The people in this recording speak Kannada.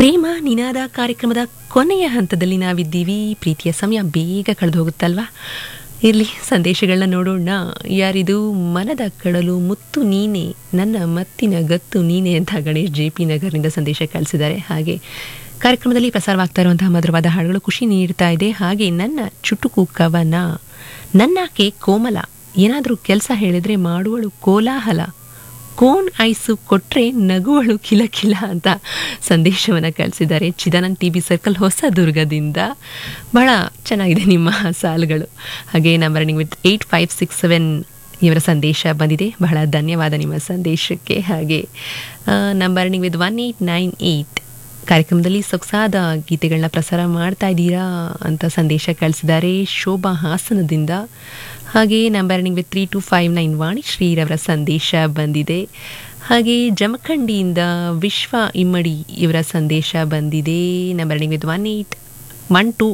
ಪ್ರೇಮ ನಿನಾದ ಕಾರ್ಯಕ್ರಮದ ಕೊನೆಯ ಹಂತದಲ್ಲಿ ನಾವಿದ್ದೀವಿ ಪ್ರೀತಿಯ ಸಮಯ ಬೇಗ ಕಳೆದು ಹೋಗುತ್ತಲ್ವಾ ಇರಲಿ ಸಂದೇಶಗಳನ್ನ ನೋಡೋಣ ಯಾರಿದು ಮನದ ಕಡಲು ಮುತ್ತು ನೀನೆ ನನ್ನ ಮತ್ತಿನ ಗತ್ತು ನೀನೆ ಅಂತ ಗಣೇಶ್ ಜೆ ಪಿ ನಗರ್ನಿಂದ ಸಂದೇಶ ಕಳಿಸಿದ್ದಾರೆ ಹಾಗೆ ಕಾರ್ಯಕ್ರಮದಲ್ಲಿ ಪ್ರಸಾರವಾಗ್ತಾ ಇರುವಂತಹ ಮಧುರವಾದ ಹಾಡುಗಳು ಖುಷಿ ನೀಡ್ತಾ ಇದೆ ಹಾಗೆ ನನ್ನ ಚುಟುಕು ಕವನ ನನ್ನಾಕೆ ಕೋಮಲ ಏನಾದರೂ ಕೆಲಸ ಹೇಳಿದ್ರೆ ಮಾಡುವಳು ಕೋಲಾಹಲ ಕೋನ್ ಐಸು ಕೊಟ್ರೆ ನಗುವಳು ಕಿಲ ಕಿಲ ಅಂತ ಸಂದೇಶವನ್ನು ಕಳಿಸಿದ್ದಾರೆ ಚಿದಾನಂದ್ ಟಿ ಬಿ ಸರ್ಕಲ್ ಹೊಸದುರ್ಗದಿಂದ ಬಹಳ ಚೆನ್ನಾಗಿದೆ ನಿಮ್ಮ ಸಾಲುಗಳು ಹಾಗೆ number running with eight five six seven ಇವರ ಸಂದೇಶ ಬಂದಿದೆ ಬಹಳ ಧನ್ಯವಾದ ನಿಮ್ಮ ಸಂದೇಶಕ್ಕೆ ಹಾಗೆ number running with one eight nine eight ಕಾರ್ಯಕ್ರಮದಲ್ಲಿ ಸೊಗಸಾದ ಗೀತೆಗಳನ್ನ ಪ್ರಸಾರ ಮಾಡ್ತಾ ಇದ್ದೀರಾ ಅಂತ ಸಂದೇಶ ಕಳಿಸಿದ್ದಾರೆ ಶೋಭಾ ಹಾಸನದಿಂದ ಹಾಗೆ number running with three two five nine Vani ಶ್ರೀರವರ ಸಂದೇಶ ಬಂದಿದೆ ಹಾಗೆ ಜಮಖಂಡಿಯಿಂದ ವಿಶ್ವ ಇಮ್ಮಡಿ ಇವರ ಸಂದೇಶ ಬಂದಿದೆ number running with one eight one to